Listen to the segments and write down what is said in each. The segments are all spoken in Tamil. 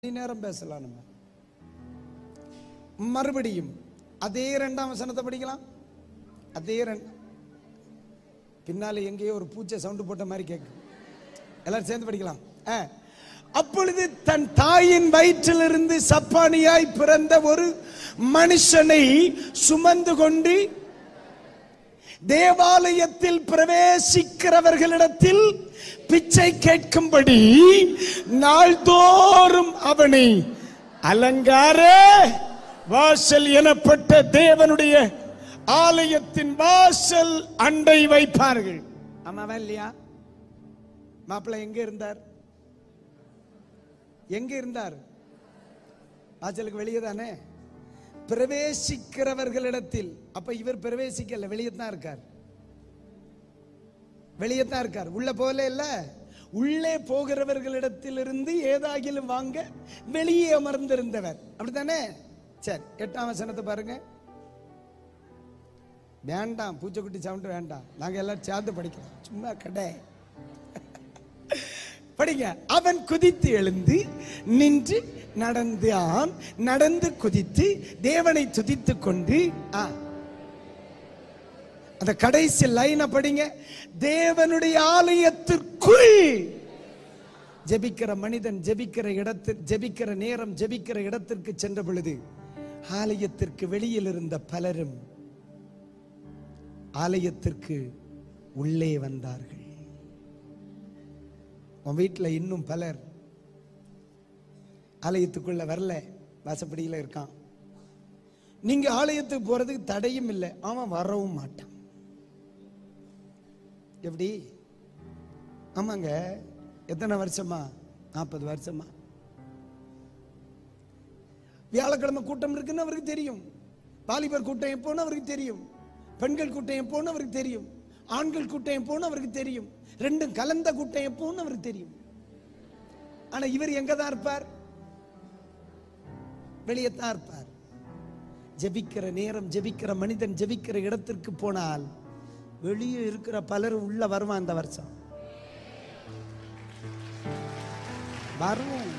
மணி நேரம் பேசலாம் நம்ம மறுபடியும் அதே ரெண்டாம் வசனத்தை படிக்கலாம் அதே ரெண்டு பின்னால எங்கேயோ ஒரு பூச்சை சவுண்டு போட்ட மாதிரி கேட்கும் எல்லாரும் சேர்ந்து படிக்கலாம் ஆ. அப்பொழுது தன் தாயின் வயிற்றிலிருந்து சப்பானியாய் பிறந்த ஒரு மனுஷனை சுமந்து கொண்டு தேவாலயத்தில் பிரவேசிக்கிறவர்களிடத்தில் பிச்சை கேட்கும்படி நாள்தோறும் அவனை அலங்கார வாசல் எனப்பட்ட தேவனுடைய ஆலயத்தின் வாசல் அண்டை வைப்பார்கள் ஆமாவா இல்லையா மாப்பிள்ளை எங்க இருந்தார் எங்க இருந்தார் வாசலுக்கு வெளியே தானே பிரவேசிக்கிறவர்களிடத்தில் அப்ப இவர் பிரவேசிக்கல வெளியே தான் இருக்கார் வெளியே தான் இருக்கார் உள்ள போகல இல்ல உள்ளே போகிறவர்களிடத்திலிருந்து ஏதாகிலும் வாங்க வெளியே அமர்ந்திருந்தவர் அப்படித்தானே சரி எட்டாம் வசனத்தை பாருங்க வேண்டாம் பூச்சக்குட்டி சவுண்ட் வேண்டாம் நாங்க எல்லாம் சேர்ந்து படிக்கலாம் சும்மா கடை படிங்க அவன் குதித்து எழுந்து நின்று நடந்தான் நடந்து குதித்து தேவனை துதித்து கொண்டு ஆ, அந்த கடைசி லைனை படிங்க தேவனுடைய ஆலயத்திற்குள் ஜெபிக்கிற மனிதன் ஜெபிக்கிற இடத்தில் ஜெபிக்கிற நேரம் ஜெபிக்கிற இடத்திற்கு சென்ற பொழுது ஆலயத்திற்கு வெளியில் இருந்த பலரும் ஆலயத்திற்கு உள்ளே வந்தார்கள் உன் வீட்டில் இன்னும் பலர் ஆலயத்துக்குள்ள வரல வாசப்படியில் இருக்கான் நீங்க ஆலயத்துக்கு போறதுக்கு தடையும் இல்லை அவன் வரவும் மாட்டான் எப்படி ஆமாங்க எத்தனை வருஷமா நாற்பது வருஷமா வியாழக்கிழமை கூட்டம் இருக்குன்னு அவருக்கு தெரியும் வாலிபர் கூட்டம் எப்போன்னு அவருக்கு தெரியும் பெண்கள் கூட்டம் எப்போன்னு அவருக்கு தெரியும் ஆண்கள் கூட்டம் எப்போன்னு அவருக்கு தெரியும் ரெண்டும் கலந்த கூட்டம் எப்போன்னு அவருக்கு தெரியும் ஆனா இவர் எங்க தான் இருப்பார் வெளியே தான் இருப்பார் ஜெபிக்கிற நேரம் ஜெபிக்கிற மனிதன் ஜெபிக்கிற இடத்திற்கு போனால் வெளியே இருக்கிற பலரும் உள்ள வருவான் அந்த வருஷம் வருவோம்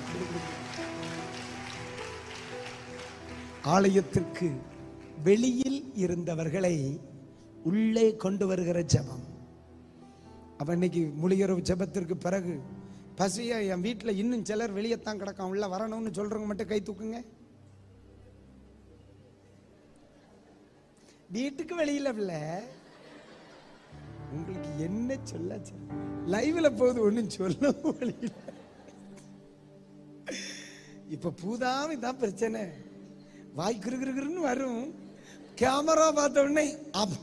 ஆலயத்திற்கு வெளியில் இருந்தவர்களை உள்ளே கொண்டு வருகிற ஜெபம் அப்ப இன்னைக்கு முழியரவு ஜெபத்திற்கு பிறகு பசியா என் வீட்டில் இன்னும் சிலர் வெளியத்தான் கிடக்கான் உள்ள வரணும்னு சொல்றவங்க மட்டும் கை தூக்குங்க வீட்டுக்கு வெளியில இல்ல உங்களுக்கு என்ன சொல்ல லைவ்ல போகுது ஒண்ணும் சொல்ல வெளியில இப்ப பூதாமி தான் பிரச்சனை வாய் கிருகிருன்னு வரும் கேமரா பார்த்த உடனே அப்.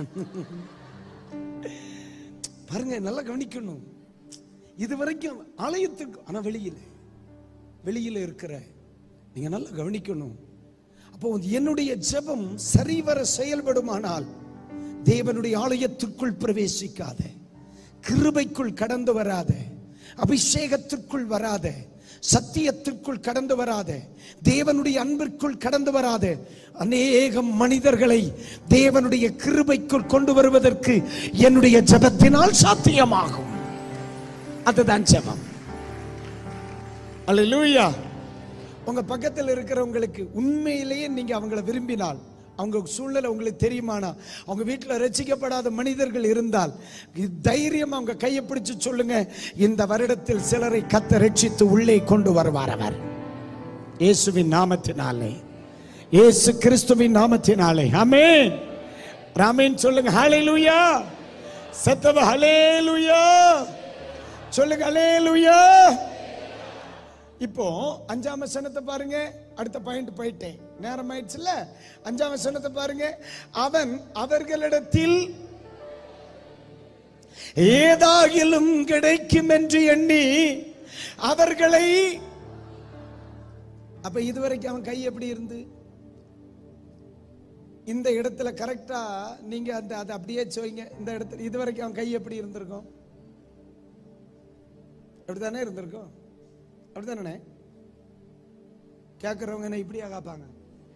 பாருங்க நல்லா கவனிக்கணும் இது வரைக்கும் ஆலயத்துக்கு ஆனா வெளியில வெளியில இருக்கிற நீங்க நல்லா கவனிக்கணும் அப்போ என்னுடைய ஜெபம் சரிவர செயல்படுமானால் தேவனுடைய ஆலயத்திற்குள் பிரவேசிக்காத கிருபைக்குள் கடந்து வராத அபிஷேகத்திற்குள் வராத சத்தியத்திற்குள் கடந்து வராத தேவனுடைய அன்பிற்குள் கடந்து வராத அநேகம் மனிதர்களை தேவனுடைய கிருபைக்குள் கொண்டு வருவதற்கு என்னுடைய ஜெபத்தினால் சாத்தியமாகும் அதுதான் ஜெபம் அல்லேலூயா உங்க பக்கத்தில் இருக்கிறவங்களுக்கு உண்மையிலேயே நீங்க அவங்கள விரும்பினால் அவங்க சூழ்நிலை உங்களுக்கு தெரியுமானா அவங்க வீட்டில் ரசிக்கப்படாத மனிதர்கள் இருந்தால் தைரியம் அவங்க கையை பிடிச்சு சொல்லுங்க இந்த வருடத்தில் சிலரை கத்த ரட்சித்து உள்ளே கொண்டு வருவார் அவர் இயேசுவின் நாமத்தினாலே இயேசு கிறிஸ்துவின் நாமத்தினாலே ஆமென் ராமேன் சொல்லுங்க ஹalleluya சத்தவ ஹalleluya சொல்லுங்க ஹalleluya இப்போ அஞ்சாம் வசனத்தை பாருங்க அடுத்த பாயிண்ட் போயிட்டேன் நேரம் ஆயிடுச்சுல அஞ்சாம் வசனத்தை பாருங்க அவன் அவர்களிடத்தில் ஏதாகிலும் கிடைக்கும் என்று எண்ணி அவர்களை அப்ப இதுவரைக்கும் அவன் கை எப்படி இருந்து இந்த இடத்துல கரெக்டா நீங்க அந்த அதை அப்படியே சொல்லுங்க இந்த இடத்துல இதுவரைக்கும் அவன் கை எப்படி இருந்திருக்கும் அப்படித்தானே இருந்திருக்கும் அப்படிதானே கேட்குறவங்க என்ன இப்படியா காப்பாங்க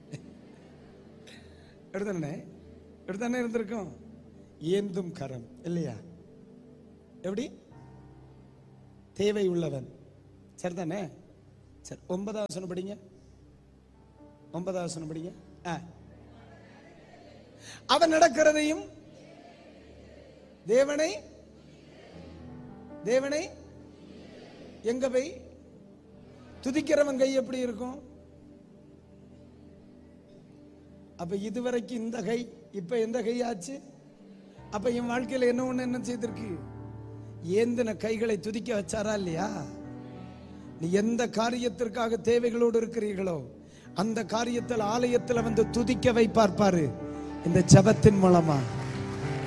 எடுத்தானே எடுத்தானே இருந்திருக்கும் ஏந்தும் கரம் இல்லையா எப்படி தேவை உள்ளவன் சரிதானே சரி ஒன்பதாவது வசனம் படிங்க ஒன்பதாவது வசனம் படிங்க ஆ. அவன் நடக்கிறதையும் தேவனை தேவனை எங்க போய் துதிக்கிறவன் கை எப்படி இருக்கும் அப்ப இதுவரைக்கும் இந்த கை இப்ப எந்த கை ஆச்சு அப்ப என் வாழ்க்கையில என்ன ஒண்ணு என்ன செய்திருக்கு ஏந்தின கைகளை துதிக்க வச்சாரா இல்லையா நீ எந்த காரியத்திற்காக தேவைகளோடு இருக்கிறீர்களோ அந்த காரியத்தில் ஆலயத்தில் வந்து துதிக்க வைப்பார் பாரு இந்த ஜெபத்தின் மூலமா